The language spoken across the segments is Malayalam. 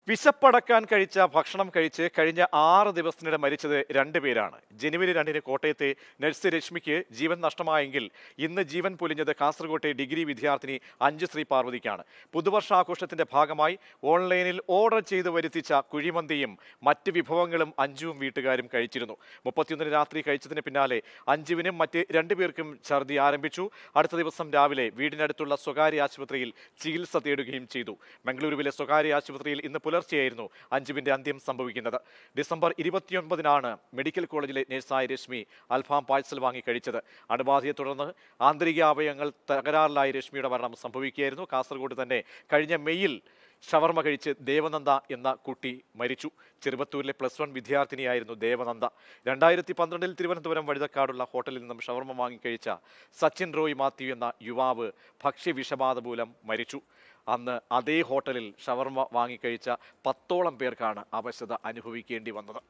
വിശപ്പടക്കാൻ കഴിച്ച ഭക്ഷണം കഴിച്ച് കഴിഞ്ഞ ആറ് ദിവസത്തിനിടെ മരിച്ചത് രണ്ടുപേരാണ് ജനുവരി രണ്ടിന് കോട്ടയത്തെ നഴ്സ് രശ്മിക്ക് ജീവൻ നഷ്ടമായെങ്കിൽ ഇന്ന് ജീവൻ പൊലിഞ്ഞത് കാസർകോട്ടെ ഡിഗ്രി വിദ്യാർത്ഥിനി അഞ്ചു ശ്രീ പാർവതിക്കാണ് പുതുവർഷാഘോഷത്തിന്റെ ഭാഗമായി ഓൺലൈനിൽ ഓർഡർ ചെയ്ത് വരുത്തിച്ച കുഴിമന്തിയും മറ്റ് വിഭവങ്ങളും അഞ്ചുവും വീട്ടുകാരും കഴിച്ചിരുന്നു മുപ്പത്തിയൊന്നിന് രാത്രി കഴിച്ചതിന് പിന്നാലെ അഞ്ജുവിനും മറ്റ് രണ്ടുപേർക്കും ഛർദി ആരംഭിച്ചു അടുത്ത ദിവസം രാവിലെ വീടിനടുത്തുള്ള സ്വകാര്യ ആശുപത്രിയിൽ ചികിത്സ തേടുകയും ചെയ്തു മംഗളൂരുവിലെ സ്വകാര്യ ആശുപത്രിയിൽ ഇന്ന് പുലർച്ചെയായിരുന്നു അഞ്ജുവിന്റെ അന്ത്യം സംഭവിക്കുന്നത് ഡിസംബർ ഇരുപത്തിയൊൻപതിനാണ് മെഡിക്കൽ കോളേജിലെ നഴ്സായ രശ്മി അൽഫാം പാഴ്സൽ വാങ്ങി കഴിച്ചത് അണുബാധയെ തുടർന്ന് ആന്തരിക അവയവങ്ങൾ തകരാറിലായ രശ്മിയുടെ മരണം സംഭവിക്കുകയായിരുന്നു കാസർഗോഡ് തന്നെ കഴിഞ്ഞ മെയ്യിൽ ഷവർമ കഴിച്ച് ദേവനന്ദ എന്ന കുട്ടി മരിച്ചു ചെറുവത്തൂരിലെ പ്ലസ് വൺ വിദ്യാർത്ഥിനിയായിരുന്നു ദേവനന്ദ രണ്ടായിരത്തി പന്ത്രണ്ടിൽ തിരുവനന്തപുരം വഴുതക്കാടുള്ള ഹോട്ടലിൽ നിന്നും ഷവർമ വാങ്ങിക്കഴിച്ച സച്ചിൻ റോയ് മാത്യു എന്ന യുവാവ് ഭക്ഷ്യവിഷബാധ മൂലം മരിച്ചു അന്ന് അതേ ഹോട്ടലിൽ ഷവർമ വാങ്ങിക്കഴിച്ച പത്തോളം പേർക്കാണ് അവശത അനുഭവിക്കേണ്ടി വന്നത്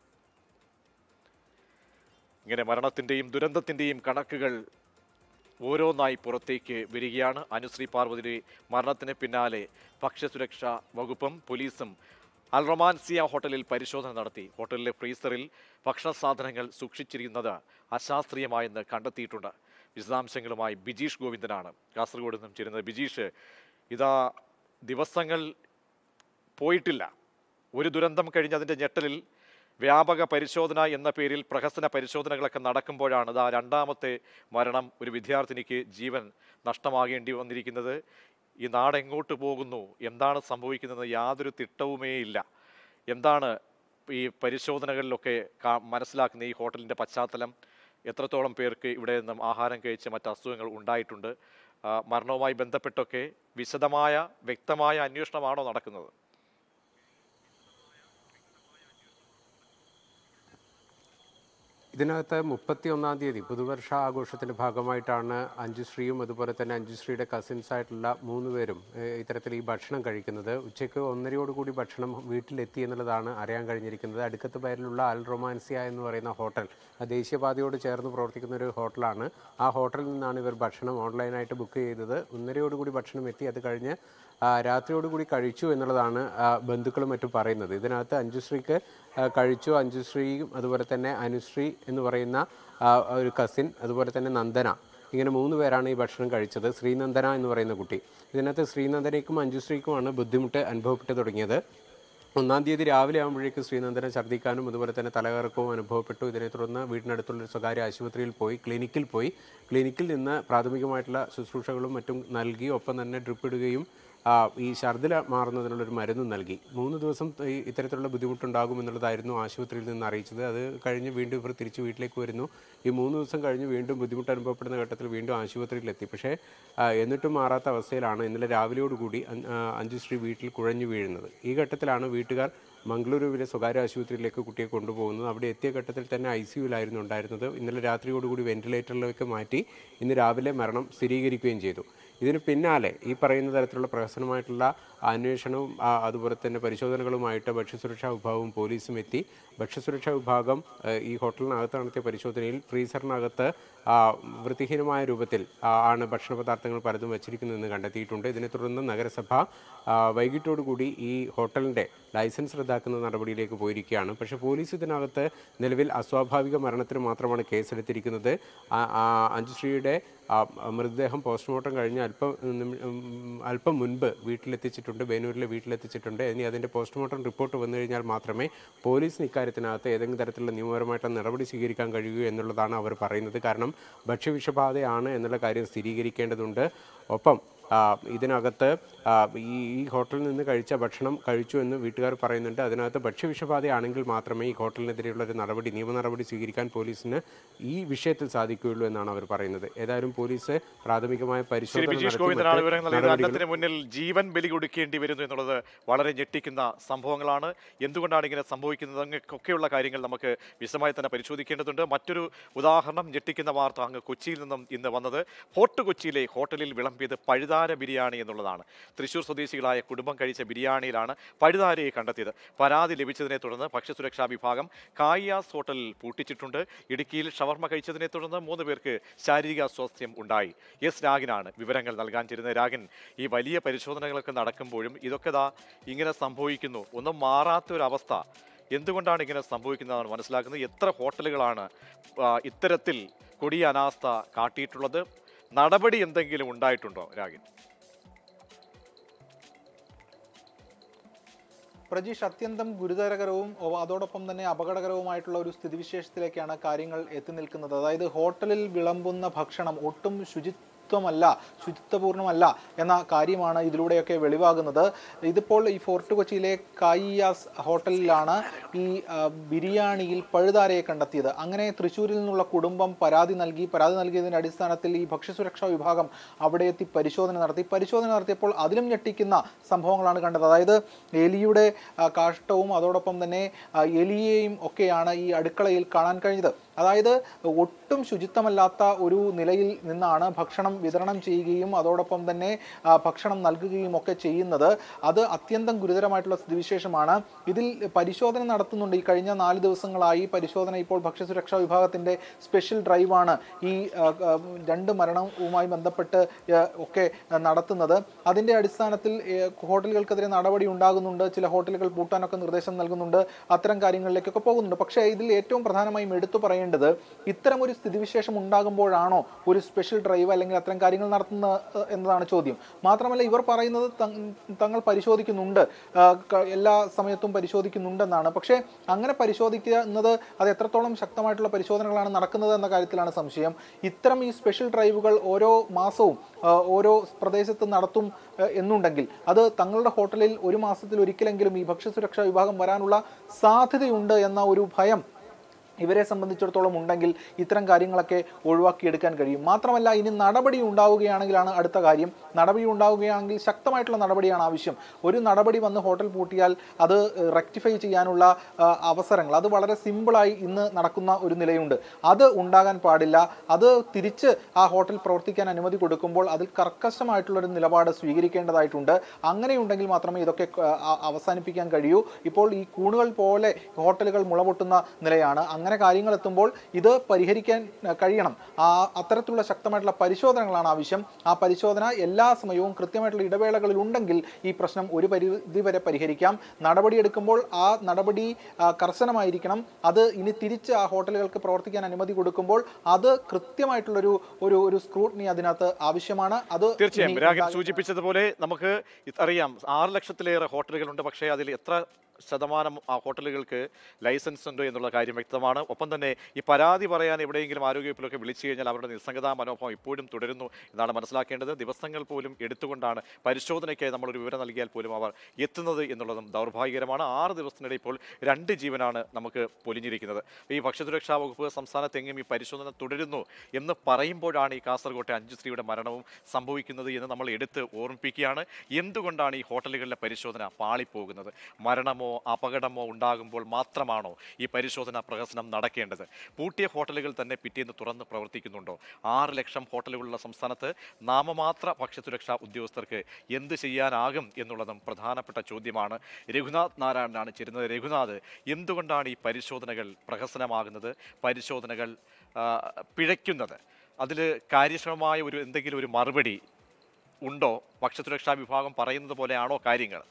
ഇങ്ങനെ മരണത്തിൻ്റെയും ദുരന്തത്തിൻ്റെയും കണക്കുകൾ ഓരോന്നായി പുറത്തേക്ക് വരികയാണ് അനുശ്രീ പാർവതിയുടെ മരണത്തിന് പിന്നാലെ ഭക്ഷ്യസുരക്ഷാ വകുപ്പും പോലീസും അൽ റൊമാൻസിയ ഹോട്ടലിൽ പരിശോധന നടത്തി ഹോട്ടലിലെ ഫ്രീസറിൽ ഭക്ഷണ സാധനങ്ങൾ സൂക്ഷിച്ചിരിക്കുന്നത് അശാസ്ത്രീയമായെന്ന് കണ്ടെത്തിയിട്ടുണ്ട് വിശദാംശങ്ങളുമായി ബിജീഷ് ഗോവിന്ദനാണ് കാസർഗോഡ് നിന്നും ചേരുന്നത് ബിജീഷ് ഇതാ ദിവസങ്ങൾ പോയിട്ടില്ല ഒരു ദുരന്തം കഴിഞ്ഞ് അതിൻ്റെ ഞെട്ടലിൽ വ്യാപക പരിശോധന എന്ന പേരിൽ പ്രഹസന പരിശോധനകളൊക്കെ നടക്കുമ്പോഴാണ് ഇതാ രണ്ടാമത്തെ മരണം ഒരു വിദ്യാർത്ഥിനിക്ക് ജീവൻ നഷ്ടമാകേണ്ടി വന്നിരിക്കുന്നത് ഈ നാട് എങ്ങോട്ട് പോകുന്നു എന്താണ് സംഭവിക്കുന്നത് യാതൊരു തിട്ടവുമേ ഇല്ല എന്താണ് ഈ പരിശോധനകളിലൊക്കെ കാ- മനസ്സിലാക്കുന്ന ഈ ഹോട്ടലിൻ്റെ പശ്ചാത്തലം എത്രത്തോളം പേർക്ക് ഇവിടെ നിന്നും ആഹാരം കഴിച്ച് മറ്റ് അസുഖങ്ങൾ ഉണ്ടായിട്ടുണ്ട് ആ, മരണവുമായി ബന്ധപ്പെട്ടൊക്കെ വിശദമായ വ്യക്തമായ അന്വേഷണമാണോ നടക്കുന്നത് ഇതിനകത്ത് മുപ്പത്തി ഒന്നാം തീയതി പുതുവർഷ ആഘോഷത്തിന്റെ ഭാഗമായിട്ടാണ് അഞ്ജുശ്രീയും അതുപോലെ തന്നെ അഞ്ജുശ്രീയുടെ കസിൻസ് ആയിട്ടുള്ള മൂന്ന് പേരും ഏഹ്, ഇത്തരത്തിൽ ഈ ഭക്ഷണം കഴിക്കുന്നത് ഉച്ചയ്ക്ക് ഒന്നരയോടുകൂടി ഭക്ഷണം വീട്ടിലെത്തി എന്നുള്ളതാണ് അറിയാൻ കഴിഞ്ഞിരിക്കുന്നത് അടുക്കത്ത് പേരിലുള്ള അൽ റൊമാൻസിയ എന്ന് പറയുന്ന ഹോട്ടൽ ആ ദേശീയപാതയോട് ചേർന്ന് പ്രവർത്തിക്കുന്ന ഒരു ഹോട്ടലാണ് ആ ഹോട്ടലിൽ നിന്നാണ് ഇവർ ഭക്ഷണം ഓൺലൈനായിട്ട് ബുക്ക് ചെയ്തത് ഒന്നരയോടുകൂടി ഭക്ഷണം എത്തി അത് കഴിഞ്ഞ് ആ, രാത്രിയോടുകൂടി കഴിച്ചു എന്നുള്ളതാണ് ആ, ബന്ധുക്കളും മറ്റും പറയുന്നത് ഇതിനകത്ത് അഞ്ജുശ്രീക്ക് ആ, കഴിച്ചു അഞ്ജുശ്രീയും അതുപോലെ തന്നെ അനുശ്രീ എന്ന് പറയുന്ന ആ, ഒരു കസിൻ അതുപോലെ തന്നെ നന്ദന ഇങ്ങനെ മൂന്ന് പേരാണ് ഈ ഭക്ഷണം കഴിച്ചത് ശ്രീനന്ദന എന്ന് പറയുന്ന കുട്ടി ഇതിനകത്ത് ശ്രീനന്ദനയ്ക്കും അഞ്ജുശ്രീക്കുമാണ് ബുദ്ധിമുട്ട് അനുഭവപ്പെട്ടു തുടങ്ങിയത് ഒന്നാം തീയതി രാവിലെ ആകുമ്പോഴേക്കും ശ്രീനന്ദന ഛർദ്ദിക്കാനും അതുപോലെ തന്നെ തലകറക്കവും അനുഭവപ്പെട്ടു ഇതിനെ തുടർന്ന് വീടിനടുത്തുള്ള ഒരു സ്വകാര്യ ആശുപത്രിയിൽ പോയി ക്ലിനിക്കിൽ പോയി ക്ലിനിക്കിൽ നിന്ന് പ്രാഥമികമായിട്ടുള്ള ശുശ്രൂഷകളും മറ്റും നൽകി ഒപ്പം തന്നെ ഡ്രിപ്പ് ഇടുകയും ആ, ഈ ഛർദില മാറുന്നതിനുള്ളൊരു മരുന്നും നൽകി മൂന്ന് ദിവസം ഈ ഇത്തരത്തിലുള്ള ബുദ്ധിമുട്ടുണ്ടാകും എന്നുള്ളതായിരുന്നു ആശുപത്രിയിൽ നിന്ന് അറിയിച്ചത് അത് കഴിഞ്ഞ് വീണ്ടും ഇവർ തിരിച്ച് വീട്ടിലേക്ക് വരുന്നു ഈ മൂന്ന് ദിവസം കഴിഞ്ഞ് വീണ്ടും ബുദ്ധിമുട്ട് അനുഭവപ്പെടുന്ന ഘട്ടത്തിൽ വീണ്ടും ആശുപത്രിയിലെത്തി പക്ഷേ ആ, എന്നിട്ടും മാറാത്ത അവസ്ഥയിലാണ് ഇന്നലെ രാവിലെയോടുകൂടി അൻ- ആ, അഞ്ജുശ്രീ വീട്ടിൽ കുഴഞ്ഞു വീഴുന്നത് ഈ ഘട്ടത്തിലാണ് വീട്ടുകാർ മംഗളൂരുവിലെ സ്വകാര്യ ആശുപത്രിയിലേക്ക് കുട്ടിയെ കൊണ്ടുപോകുന്നത് അവിടെ എത്തിയ ഘട്ടത്തിൽ തന്നെ ഐ സിയുലായിരുന്നു ഉണ്ടായിരുന്നത് ഇന്നലെ രാത്രിയോടുകൂടി വെന്റിലേറ്ററിലേക്ക് മാറ്റി ഇന്ന് രാവിലെ മരണം സ്ഥിരീകരിക്കുകയും ചെയ്തു ഇതിന് പിന്നാലെ ഈ പറയുന്ന തരത്തിലുള്ള പ്രഹസനമായിട്ടുള്ള അന്വേഷണവും ആ, അതുപോലെ തന്നെ പരിശോധനകളുമായിട്ട് ഭക്ഷ്യസുരക്ഷാ വിഭാഗവും പോലീസും എത്തി ഭക്ഷ്യസുരക്ഷാ വിഭാഗം ഏഹ്, ഈ ഹോട്ടലിനകത്ത് നടത്തിയ പരിശോധനയിൽ ഫ്രീസറിനകത്ത് ആ, വൃത്തിഹീനമായ രൂപത്തിൽ ആ, ആണ് ഭക്ഷണ പദാർത്ഥങ്ങൾ പലതും വച്ചിരിക്കുന്നതെന്ന് കണ്ടെത്തിയിട്ടുണ്ട് ഇതിനെ തുടർന്ന് നഗരസഭ ആ, വൈകിട്ടോടുകൂടി ഈ ഹോട്ടലിൻ്റെ ലൈസൻസ് റദ്ദാക്കുന്ന നടപടിയിലേക്ക് പോയിരിക്കുകയാണ് പക്ഷേ പോലീസ് ഇതിനകത്ത് നിലവിൽ അസ്വാഭാവിക മരണത്തിന് മാത്രമാണ് കേസെടുത്തിരിക്കുന്നത് ആ- ആ അഞ്ജുശ്രീയുടെ ആ, മൃതദേഹം പോസ്റ്റ്മോർട്ടം കഴിഞ്ഞ് അല്പം നിമി- ഉം, അല്പം മുൻപ് വീട്ടിലെത്തിച്ചിട്ടുണ്ട് ബേനൂരിലെ വീട്ടിലെത്തിച്ചിട്ടുണ്ട് ഇനി അതിൻ്റെ പോസ്റ്റ്മോർട്ടം റിപ്പോർട്ട് വന്നു കഴിഞ്ഞാൽ മാത്രമേ പോലീസിന് ഇക്കാര്യത്തിനകത്ത് ഏതെങ്കിലും തരത്തിലുള്ള നിയമപരമായിട്ടുള്ള നടപടി സ്വീകരിക്കാൻ കഴിയൂ എന്നുള്ളതാണ് അവർ പറയുന്നത് കാരണം ഭക്ഷ്യവിഷബാധയാണ് എന്നുള്ള കാര്യം സ്ഥിരീകരിക്കേണ്ടതുണ്ട് ഒപ്പം ആ, ഇതിനകത്ത് ആ, ഈ ഈ ഹോട്ടലിൽ നിന്ന് കഴിച്ച ഭക്ഷണം കഴിച്ചു എന്ന് വീട്ടുകാർ പറയുന്നുണ്ട് അതിനകത്ത് ഭക്ഷ്യവിഷബാധയാണെങ്കിൽ മാത്രമേ ഈ ഹോട്ടലിനെതിരെയുള്ള ഒരു നടപടി നിയമ നടപടി സ്വീകരിക്കാൻ പോലീസിന് ഈ വിഷയത്തിൽ സാധിക്കുകയുള്ളൂ എന്നാണ് അവർ പറയുന്നത് ഏതായാലും പോലീസ് പ്രാഥമികമായ ശ്രീ പരിശോധന ബിജീഷ് നടത്തി ഗോവിന്ദനാണ് മറ്റ് വിവരങ്ങൾ നൽകിയത് നടപടികൾ അന്നത്തിന് മുന്നിൽ ജീവൻ ബലി കൊടുക്കേണ്ടി വരുന്നു എന്നുള്ളത് വളരെ ഞെട്ടിക്കുന്ന സംഭവങ്ങളാണ് എന്തുകൊണ്ടാണ് ഇങ്ങനെ സംഭവിക്കുന്നത് അങ്ങനെയൊക്കെയുള്ള കാര്യങ്ങൾ നമുക്ക് വിശദമായി തന്നെ പരിശോധിക്കേണ്ടതുണ്ട് മറ്റൊരു ഉദാഹരണം ഞെട്ടിക്കുന്ന വാർത്ത അങ്ങ് കൊച്ചിയിൽ നിന്നും ഇന്ന് വന്നത് ഫോർട്ട് കൊച്ചിയിലെ ഹോട്ടലിൽ വിളമ്പിയത് പഴുതാര പഴുതാര ബിരിയാണി എന്നുള്ളതാണ് തൃശൂർ സ്വദേശികളായ കുടുംബം കഴിച്ച ബിരിയാണിയിലാണ് പഴുതാരയെ കണ്ടെത്തിയത് പരാതി ലഭിച്ചതിനെ തുടർന്ന് ഭക്ഷ്യസുരക്ഷാ വിഭാഗം കായിയാസ് ഹോട്ടൽ പൂട്ടിച്ചിട്ടുണ്ട് ഇടുക്കിയിൽ ഷവർമ കഴിച്ചതിനെ തുടർന്ന് മൂന്ന് പേർക്ക് ശാരീരിക അസ്വാസ്ഥ്യം ഉണ്ടായി എസ് രാഗിനാണ് വിവരങ്ങൾ നൽകാൻ ചേരുന്നത് രാഗൻ ഈ വലിയ പരിശോധനകളൊക്കെ നടക്കുമ്പോഴും ഇതൊക്കെ ദാ ഇങ്ങനെ സംഭവിക്കുന്നു ഒന്നും മാറാത്തൊരവസ്ഥ എന്തുകൊണ്ടാണ് ഇങ്ങനെ സംഭവിക്കുന്നതാണ് മനസ്സിലാക്കുന്നത് എത്ര ഹോട്ടലുകളാണ് ആ, ഇത്തരത്തിൽ കൊടിയ അനാസ്ഥ കാട്ടിയിട്ടുള്ളത് നടപടി എന്തെങ്കിലും ഉണ്ടായിട്ടുണ്ടോ രാഗിൻ പ്രജീഷ് അത്യന്തം ഗുരുതരകരവും ഒ- അതോടൊപ്പം തന്നെ അപകടകരവുമായിട്ടുള്ള ഒരു സ്ഥിതിവിശേഷത്തിലേക്കാണ് കാര്യങ്ങൾ എത്തി നിൽക്കുന്നത് അതായത് ഹോട്ടലിൽ വിളമ്പുന്ന ഭക്ഷണം ഒട്ടും ശുചിത്വമല്ല ശുചിത്വപൂർണ്ണമല്ല എന്ന കാര്യമാണ് ഇതിലൂടെയൊക്കെ വെളിവാകുന്നത് ഇതിപ്പോൾ ഈ ഫോർട്ട് കൊച്ചിയിലെ കായിയാസ് ഹോട്ടലിലാണ് ഈ ആ, ബിരിയാണിയിൽ പഴുതാരയെ കണ്ടെത്തിയത് അങ്ങനെ തൃശ്ശൂരിൽ നിന്നുള്ള കുടുംബം പരാതി നൽകി പരാതി നൽകിയതിന്റെ അടിസ്ഥാനത്തിൽ ഈ ഭക്ഷ്യസുരക്ഷാ വിഭാഗം അവിടെ എത്തി പരിശോധന നടത്തി പരിശോധന നടത്തിയപ്പോൾ അതിലും ഞെട്ടിക്കുന്ന സംഭവങ്ങളാണ് കണ്ടത് അതായത് എലിയുടെ ആ, കാഷ്ടവും അതോടൊപ്പം തന്നെ ആ, എലിയെയും ഒക്കെയാണ് ഈ അടുക്കളയിൽ കാണാൻ കഴിഞ്ഞത് അതായത് ഒട്ടും ശുചിത്വമല്ലാത്ത ഒരു നിലയിൽ നിന്നാണ് ഭക്ഷണം വിതരണം ചെയ്യുകയും അതോടൊപ്പം തന്നെ ആ, ഭക്ഷണം നൽകുകയും ഒക്കെ ചെയ്യുന്നത് അത് അത്യന്തം ഗുരുതരമായിട്ടുള്ള സ്ഥിതിവിശേഷമാണ് ഇതിൽ പരിശോധന നടത്തുന്നുണ്ട് ഈ കഴിഞ്ഞ നാല് ദിവസങ്ങളായി പരിശോധന ഇപ്പോൾ ഭക്ഷ്യസുരക്ഷാ വിഭാഗത്തിന്റെ സ്പെഷ്യൽ ഡ്രൈവാണ് ഈ ആ, ആ, രണ്ട് മരണവുമായി ബന്ധപ്പെട്ട് ആ, ഒക്കെ നടത്തുന്നത് അതിന്റെ അടിസ്ഥാനത്തിൽ ഏ, ഹോട്ടലുകൾക്കെതിരെ നടപടി ഉണ്ടാകുന്നുണ്ട് ചില ഹോട്ടലുകൾ പൂട്ടാനൊക്കെ നിർദ്ദേശം നൽകുന്നുണ്ട് അത്തരം കാര്യങ്ങളിലേക്കൊക്കെ പോകുന്നുണ്ട് പക്ഷേ ഇതിൽ ഏറ്റവും പ്രധാനമായും എടുത്തു പറയേണ്ടത് ഇത്തരം ഒരു സ്ഥിതിവിശേഷം ഉണ്ടാകുമ്പോഴാണോ ഒരു സ്പെഷ്യൽ ഡ്രൈവ് അല്ലെങ്കിൽ അത്തരം കാര്യങ്ങൾ നടത്തുന്ന ഏഹ്, എന്നതാണ് ചോദ്യം മാത്രമല്ല ഇവർ പറയുന്നത് തങ്- തങ്ങൾ പരിശോധിക്കുന്നുണ്ട് ആ, ക- എല്ലാ സമയത്തും പരിശോധിക്കുന്നുണ്ടെന്നാണ് പക്ഷേ അങ്ങനെ പരിശോധിക്കുന്നത് അത് എത്രത്തോളം ശക്തമായിട്ടുള്ള പരിശോധനകളാണ് നടക്കുന്നത് എന്ന കാര്യത്തിലാണ് സംശയം ഇത്തരം ഈ സ്പെഷ്യൽ ഡ്രൈവുകൾ ഓരോ മാസവും ആ, ഓരോ പ്രദേശത്ത് നടത്തും ആ, എന്നുണ്ടെങ്കിൽ അത് തങ്ങളുടെ ഹോട്ടലിൽ ഒരു മാസത്തിൽ ഒരിക്കലെങ്കിലും ഈ ഭക്ഷ്യസുരക്ഷാ വിഭാഗം വരാനുള്ള സാധ്യതയുണ്ട് എന്ന ഒരു ഭയം ഇവരെ സംബന്ധിച്ചിടത്തോളം ഉണ്ടെങ്കിൽ ഇത്തരം കാര്യങ്ങളൊക്കെ ഒഴിവാക്കിയെടുക്കാൻ കഴിയും മാത്രമല്ല ഇനി നടപടി ഉണ്ടാവുകയാണെങ്കിലാണ് അടുത്ത കാര്യം നടപടി ഉണ്ടാവുകയാണെങ്കിൽ ശക്തമായിട്ടുള്ള നടപടിയാണ് ആവശ്യം ഒരു നടപടി വന്ന് ഹോട്ടൽ പൂട്ടിയാൽ അത് റെക്ടിഫൈ ചെയ്യാനുള്ള ആ, അവസരങ്ങൾ അത് വളരെ സിമ്പിളായി ഇന്ന് നടക്കുന്ന ഒരു നിലയുണ്ട് അത് ഉണ്ടാകാൻ പാടില്ല അത് തിരിച്ച് ആ ഹോട്ടൽ പ്രവർത്തിക്കാൻ അനുമതി കൊടുക്കുമ്പോൾ അതിൽ കർക്കശമായിട്ടുള്ള ഒരു നിലപാട് സ്വീകരിക്കേണ്ടതായിട്ടുണ്ട് അങ്ങനെയുണ്ടെങ്കിൽ മാത്രമേ ഇതൊക്കെ ആ, ആ, അവസാനിപ്പിക്കാൻ കഴിയൂ ഇപ്പോൾ ഈ കൂണുകൾ പോലെ ഹോട്ടലുകൾ മുളപൊട്ടുന്ന നിലയാണ് അങ്ങനെ കാര്യങ്ങൾ എത്തുമ്പോൾ ഇത് പരിഹരിക്കാൻ ആ, കഴിയണം ആ അത്തരത്തിലുള്ള ശക്തമായിട്ടുള്ള പരിശോധനകളാണ് ആവശ്യം ആ പരിശോധന എല്ലാ സമയവും കൃത്യമായിട്ടുള്ള ഇടവേളകളിൽ ഉണ്ടെങ്കിൽ ഈ പ്രശ്നം ഒരു പരിധി വരെ പരിഹരിക്കാം നടപടിയെടുക്കുമ്പോൾ ആ നടപടി ആ, കർശനമായിരിക്കണം അത് ഇനി തിരിച്ച് ആ ഹോട്ടലുകൾക്ക് പ്രവർത്തിക്കാൻ അനുമതി കൊടുക്കുമ്പോൾ അത് കൃത്യമായിട്ടുള്ളൊരു ഒരു ഒരു സ്ക്രൂട്ടിനി അതിനകത്ത് ആവശ്യമാണ് അത് തീർച്ചയായും ഇനി രാഗൻ ഉണ്ടാ- സൂചിപ്പിച്ചതുപോലെ നമുക്ക് ഇത് അറിയാം ആറ് ലക്ഷത്തിലേറെ ഹോട്ടലുകളുണ്ട് പക്ഷേ അതിൽ എത്ര ശതമാനം ആ ഹോട്ടലുകൾക്ക് ലൈസൻസ് ഉണ്ട് എന്നുള്ള കാര്യം വ്യക്തമാണ് ഒപ്പം തന്നെ ഈ പരാതി പറയാൻ എവിടെയെങ്കിലും ആരോഗ്യവകുപ്പിലൊക്കെ വിളിച്ചു കഴിഞ്ഞാൽ അവരുടെ നിസ്സംഗതാ മനോഭാവം ഇപ്പോഴും തുടരുന്നു എന്നാണ് മനസ്സിലാക്കേണ്ടത് ദിവസങ്ങൾ പോലും എടുത്തുകൊണ്ടാണ് പരിശോധനയ്ക്കായി നമ്മളൊരു വിവരം നൽകിയാൽ പോലും അവർ എത്തുന്നത് എന്നുള്ളതും ദൗർഭാഗ്യകരമാണ് ആറ് ദിവസത്തിനിടെ ഇപ്പോൾ രണ്ട് ജീവനാണ് നമുക്ക് പൊലിഞ്ഞിരിക്കുന്നത് ഈ ഭക്ഷ്യസുരക്ഷാ വകുപ്പ് സംസ്ഥാനത്തെങ്ങും ഈ പരിശോധന തുടരുന്നു എന്ന് പറയുമ്പോഴാണ് ഈ കാസർകോട്ടെ അഞ്ജുശ്രീയുടെ മരണവും സംഭവിക്കുന്നത് എന്ന് നമ്മൾ എടുത്ത് ഓർമ്മിപ്പിക്കുകയാണ് എന്തുകൊണ്ടാണ് ഈ ഹോട്ടലുകളിലെ പരിശോധന പാളിപ്പോകുന്നത് മരണമോ അപകടമോ ഉണ്ടാകുമ്പോൾ മാത്രമാണോ ഈ പരിശോധന പ്രഹസനം നടക്കേണ്ടത് പൂട്ടിയ ഹോട്ടലുകൾ തന്നെ പിറ്റേന്ന് തുറന്ന് പ്രവർത്തിക്കുന്നുണ്ടോ ആറ് ലക്ഷം ഹോട്ടലുകളുള്ള സംസ്ഥാനത്ത് നാമമാത്ര ഭക്ഷ്യസുരക്ഷാ ഉദ്യോഗസ്ഥർക്ക് എന്ത് ചെയ്യാനാകും എന്നുള്ളതും പ്രധാനപ്പെട്ട ചോദ്യമാണ് രഘുനാഥ് നാരായണനാണ് ചേരുന്നത് രഘുനാഥ് എന്തുകൊണ്ടാണ് ഈ പരിശോധനകൾ പ്രഹസനമാകുന്നത് പരിശോധനകൾ ആ, പിഴയ്ക്കുന്നത് അതിൽ കാര്യക്ഷമമായ ഒരു എന്തെങ്കിലും ഒരു മറുപടി ഉണ്ടോ ഭക്ഷ്യസുരക്ഷാ വിഭാഗം പറയുന്നത് പോലെയാണോ കാര്യങ്ങൾ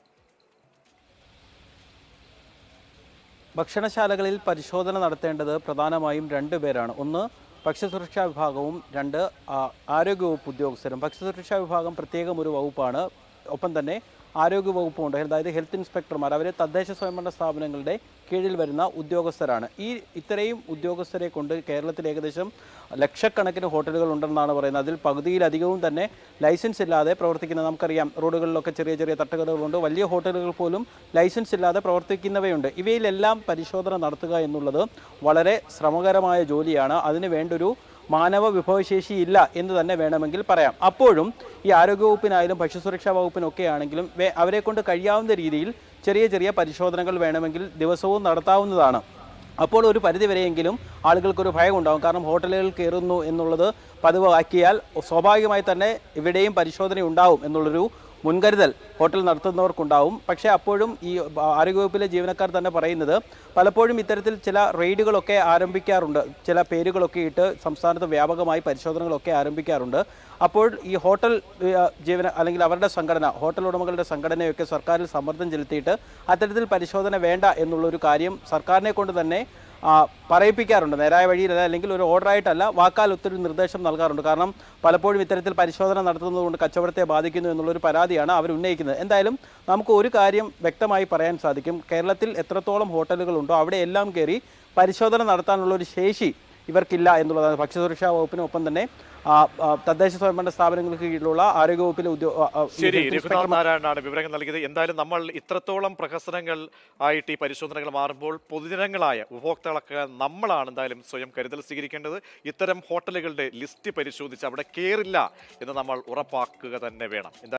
ഭക്ഷണശാലകളിൽ പരിശോധന നടത്തേണ്ടത് പ്രധാനമായും രണ്ട് പേരാണ് ഒന്ന് ഭക്ഷ്യസുരക്ഷാ വിഭാഗവും രണ്ട് ആ, ആരോഗ്യവകുപ്പ് ഉദ്യോഗസ്ഥരും ഭക്ഷ്യസുരക്ഷാ വിഭാഗം പ്രത്യേകം ഒരു വകുപ്പാണ് ഒപ്പം തന്നെ ആരോഗ്യ വകുപ്പുമുണ്ട് അതായത് ഹെൽത്ത് ഇൻസ്പെക്ടർമാർ അവർ തദ്ദേശ സ്വയംഭരണ സ്ഥാപനങ്ങളുടെ കീഴിൽ വരുന്ന ഉദ്യോഗസ്ഥരാണ് ഈ ഇത്രയും ഉദ്യോഗസ്ഥരെ കൊണ്ട് കേരളത്തിൽ ഏകദേശം ലക്ഷക്കണക്കിന് ഹോട്ടലുകൾ ഉണ്ടെന്നാണ് പറയുന്നത് അതിൽ പകുതിയിലധികവും തന്നെ ലൈസൻസ് ഇല്ലാതെ പ്രവർത്തിക്കുന്ന നമുക്കറിയാം റോഡുകളിലൊക്കെ ചെറിയ ചെറിയ തട്ടുകടകളുണ്ട് വലിയ ഹോട്ടലുകൾ പോലും ലൈസൻസ് ഇല്ലാതെ പ്രവർത്തിക്കുന്നവയുണ്ട് ഇവയിലെല്ലാം പരിശോധന നടത്തുക എന്നുള്ളത് വളരെ ശ്രമകരമായ ജോലിയാണ് അതിന് വേണ്ടൊരു മാനവ വിഭവശേഷി ഇല്ല എന്ന് തന്നെ വേണമെങ്കിൽ പറയാം അപ്പോഴും ഈ ആരോഗ്യവകുപ്പിനായാലും ഭക്ഷ്യസുരക്ഷാ വകുപ്പിനൊക്കെ ആണെങ്കിലും വേ- അവരെ കൊണ്ട് കഴിയാവുന്ന രീതിയിൽ ചെറിയ ചെറിയ പരിശോധനകൾ വേണമെങ്കിൽ ദിവസവും നടത്താവുന്നതാണ് അപ്പോൾ ഒരു പരിധിവരെയെങ്കിലും ആളുകൾക്കൊരു ഭയം ഉണ്ടാകും കാരണം ഹോട്ടലുകൾ കയറുന്നു എന്നുള്ളത് പതിവാക്കിയാൽ സ്വാഭാവികമായി തന്നെ ഇവിടെയും പരിശോധന ഉണ്ടാവും എന്നുള്ളൊരു മുൻകരുതൽ ഹോട്ടൽ നടത്തുന്നവർക്കുണ്ടാവും പക്ഷേ അപ്പോഴും ഈ ആരോഗ്യവകുപ്പിലെ ജീവനക്കാർ തന്നെ പറയുന്നത് പലപ്പോഴും ഇത്തരത്തിൽ ചില റെയ്ഡുകളൊക്കെ ആരംഭിക്കാറുണ്ട് ചില പേരുകളൊക്കെ ഇട്ട് സംസ്ഥാനത്ത് വ്യാപകമായി പരിശോധനകളൊക്കെ ആരംഭിക്കാറുണ്ട് അപ്പോൾ ഈ ഹോട്ടൽ ഏ, ജീവന അല്ലെങ്കിൽ അവരുടെ സംഘടന ഹോട്ടൽ ഉടമകളുടെ സംഘടനയൊക്കെ സർക്കാരിൽ സമ്മർദ്ദം ചെലുത്തിയിട്ട് അത്തരത്തിൽ പരിശോധന വേണ്ട എന്നുള്ളൊരു കാര്യം സർക്കാരിനെ കൊണ്ട് തന്നെ ആ, പറയിപ്പിക്കാറുണ്ട് നേരായ വഴിയിലല്ല അല്ലെങ്കിൽ ഒരു ഓർഡറായിട്ടല്ല വാക്കാൽ ഒത്തിരി നിർദ്ദേശം നൽകാറുണ്ട് കാരണം പലപ്പോഴും ഇത്തരത്തിൽ പരിശോധന നടത്തുന്നതുകൊണ്ട് കച്ചവടത്തെ ബാധിക്കുന്നു എന്നുള്ളൊരു പരാതിയാണ് അവർ ഉന്നയിക്കുന്നത് എന്തായാലും നമുക്ക് ഒരു കാര്യം വ്യക്തമായി പറയാൻ സാധിക്കും കേരളത്തിൽ എത്രത്തോളം ഹോട്ടലുകളുണ്ടോ അവിടെ എല്ലാം കയറി പരിശോധന നടത്താനുള്ള ഒരു ശേഷി ഇവർക്കില്ല എന്നുള്ളതാണ് ഭക്ഷ്യസുരക്ഷാ വകുപ്പിനും ഒപ്പം തന്നെ ആ, ആ, തദ്ദേശ സ്വയംഭരണ സ്ഥാപനങ്ങൾക്ക് കീഴിലുള്ള ആരോഗ്യവകുപ്പിലെ ഉദ്യോ ആ, ആ, ശരി ഹെൽത്ത് രഘുനാഥ് നാരായണനാണ് വിവരങ്ങൾ നൽകിയത് എന്തായാലും നമ്മൾ ഇത്രത്തോളം പ്രഹസനങ്ങൾ ആയിട്ട് ഈ പരിശോധനകൾ മാറുമ്പോൾ പൊതുജനങ്ങളായ ഉപഭോക്താക്കളൊക്കെ നമ്മളാണ് എന്തായാലും സ്വയം കരുതൽ സ്വീകരിക്കേണ്ടത് ഇത്തരം ഹോട്ടലുകളുടെ ലിസ്റ്റ് പരിശോധിച്ച് അവിടെ കയറില്ല എന്ന് നമ്മൾ ഉറപ്പാക്കുക തന്നെ വേണം എന്താ